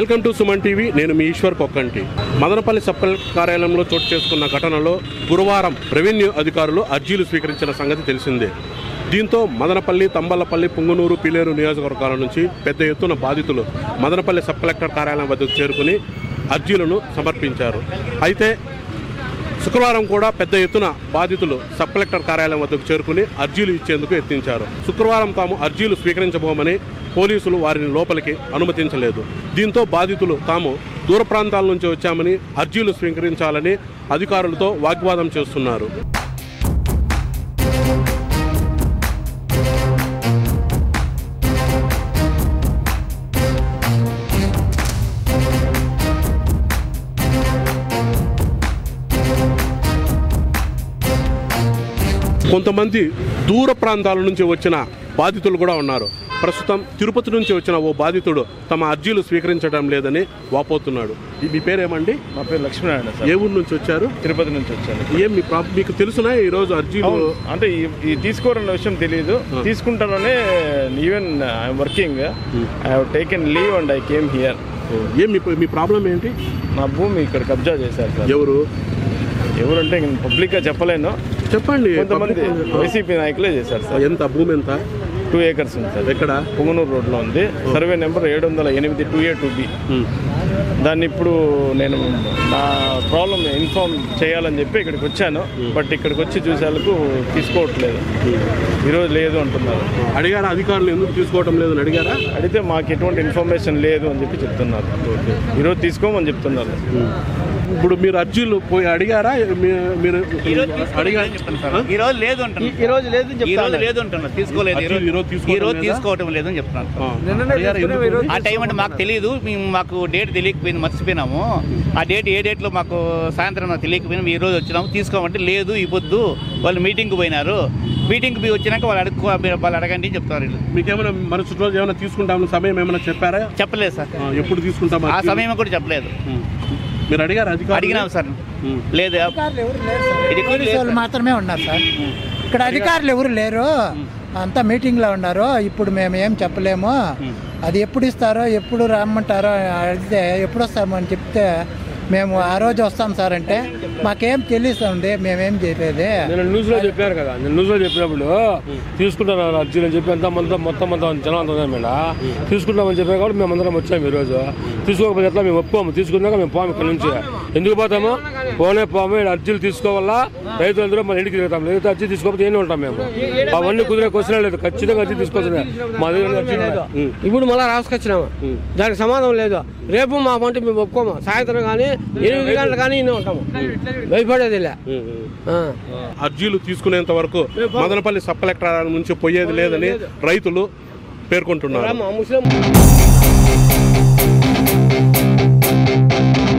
Welcome to Suman TV నేను మీ Eshwar Kokkanti Madanapalle sub collector కార్యాలయంలో చోటు చేసుకున్న ఘటనలో గురువారం రెవెన్యూ అధికారులు అర్జీలు స్వీకరించిన సంగతి తెలిసిందే దీంతో మదనపల్లి తంబలపల్లి పుంగనూరు పిలేరు నియోజకవర్గాల నుంచి పెద్ద ఎత్తున బాధితులు మదనపల్లి సబ్ కలెక్టర్ కార్యాలయం వద్దకు చేరుకుని అర్జీలను సమర్పించారు అయితే శుక్రవారం కూడా పెద్ద ఎత్తున బాధితులు సబ్ కలెక్టర్ కార్యాలయం వద్దకు చేరుకుని అర్జీలు ఇచ్చేందుకు యత్నించారు శుక్రవారం తాము అర్జీలు స్వీకరించబోమని పోలీసులు వారిని లోపలికి అనుమతించలేదు దీంతో బాధితులు తాము దూర ప్రాంతాల నుంచి వచ్చామని అర్జీలు స్వీకరించాలని అధికారులతో వాగ్వాదం చేస్తున్నారు కొంతమంది దూర ప్రాంతాల నుంచి వచ్చిన బాధితులు కూడా ఉన్నారు ప్రస్తుతం తిరుపతి నుంచి వచ్చిన ఓ బాధితుడు తమ అర్జీలు స్వీకరించడం లేదని వాపోతున్నాడు ఈ- మీ పేరేమండి మా పేరు లక్ష్మీనారాయణ సార్ ఏ ఊరు నుంచి వచ్చారు తిరుపతి నుంచి వచ్చాను ఏం మీ ప్రాబ్ మీకు తెలుసునా ఈ రోజు అర్జీలు అవును అంటే ఈ- ఈ తీసుకోవాలన్న విషయం తెలియదు తీసుకుంటాననే even I'm working I have taken leave and I came here ఏం మీ మీ ప్రాబ్లం ఏంటి నా భూమి ఇక్కడ కబ్జా చేశారు సార్ ఎవరు ఎవరంటే పబ్లిక్ గా చెప్పలేను చెప్పండి కొంతమంది వైసీపీ నాయకులే చేశారు సార్ ఎంత భూమి ఎంత టూ ఏకర్స్ ఉంది సార్ ఎక్కడ పుంగనూరు రోడ్లో ఉంది సర్వే నెంబర్ ఏడు వందల ఎనిమిది two A two B um. దాన్ని ఇప్పుడు నేను నా ప్రాబ్లం ఇన్ఫార్మ్ చేయాలని చెప్పి ఇక్కడికి వచ్చాను బట్ ఇక్కడికి వచ్చి చూసేందుకు తీసుకోవట్లేదు ఈరోజు లేదు అంటున్నారు అడిగారా అధికారులు ఎందుకు తీసుకోవడం లేదని అడిగారా అడిగితే మాకు ఎటువంటి ఇన్ఫర్మేషన్ లేదు అని చెప్పి చెప్తున్నారు ఈరోజు తీసుకోమని చెప్తున్నారు ఇప్పుడు మీరు అర్జీలు పోయి అడిగారా మీ- మీరు అడిగా ఈ రోజు లేదు అంటున్నా ఈ రోజు లేదు ఈ రోజు లేదు అంటున్నా తీసుకోలేదు ఈ అర్జీలు ఈ రోజు రోజు తీసుకోవడం ఈ రోజు లేదా? తీసుకోవడం లేదు అని చెప్తున్నాను ఆ. అడిగారా ఎందుకు? ఆ టైం అంటే మాకు తెలియదు మేము మాకు డేట్ తెలియకపోయింది మర్చిపోయినాము ఆ డేట్ ఏ డేట్లో మాకు సాయంత్రం నాకు తెలియకపోయినా ఈ రోజు వచ్చినాము తీసుకోమంటే లేదు ఈ పొద్దు వాళ్ళు మీటింగ్కి పోయినారు మీటింగ్కి పోయి వచ్చినాక వాళ్ళు అడుక్కో వాళ్ళు అడగండి అని చెప్తారు వీళ్ళు మీకేమైనా మరుసటి రోజు ఏమైనా తీసుకుంటామని సమయం ఏమైనా చెప్పారా చెప్పలేదు సార్ ఆ, ఎప్పుడు తీసుకుంటాం ఆ అర్జీలు? సమయం కూడా చెప్పలేదు ఉమ్. మీరు అడిగారు అధికారులు అడిగినాం సార్ ఉమ్. లేదు అధికారులు ఎవరు లేరు సార్ ఇది పోలీసు వాళ్ళు మాత్రమే ఉన్నారు సార్ ఇక్కడ అధికారులు ఎవరు లేరు అంతా మీటింగ్ లో ఉన్నారు ఇప్పుడు మేము ఏం చెప్పలేము అది ఎప్పుడు ఇస్తారో ఎప్పుడు రమ్మంటారో అడిగితే ఎప్పుడు వస్తాము అని చెప్తే మేము ఆ రోజు వస్తాం సార్ అంటే మాకేం తెలుస్తుంది మేమేం చేయలేదు నేను న్యూస్ లో చెప్పారు కదా నేను న్యూస్ లో చెప్పినప్పుడు తీసుకుంటాను అర్జీలు అని చెప్పి అంతా మొత్తం మొత్తం అంతా జనం అంతా ఉన్నారు మేడం తీసుకుంటామని చెప్పారు కాబట్టి మేము అందరం వచ్చాము ఈ రోజు తీసుకోకపోతే ఎట్లా మేము ఒప్పుకోము తీసుకున్నాక మేము పోము ఇక్కడ నుంచి ఎందుకు పోతాము పోనే పోము ఈడ అర్జీలు తీసుకోవాలా రైతులందరూ మన ఇంటికి తిరుగుతాం లేకపోతే అర్జీ తీసుకోకపోతే ఏమి ఉంటాం మేము అవన్నీ కుదిరే క్వశ్చన్ లేదు ఖచ్చితంగా అర్జీ తీసుకోవాల్సిందే మా దగ్గర అర్జీ ఉం. ఇప్పుడు మళ్ళీ రాసుకొచ్చినాము దానికి సమాధానం లేదు రేపు మా పంట మేము ఒప్పుకోము సాయంత్రం కానీ ఎనిమిది గంటలు కానీ ఇన్ని ఉంటాము భయపడేది లే. ఉమ్, ఉమ్. ఆ అర్జీలు తీసుకునేంత వరకు మదనపల్లి సబ్ కలెక్టర్ నుంచి పోయేది లేదని రైతులు పేర్కొంటున్నారు మా ముస్లిం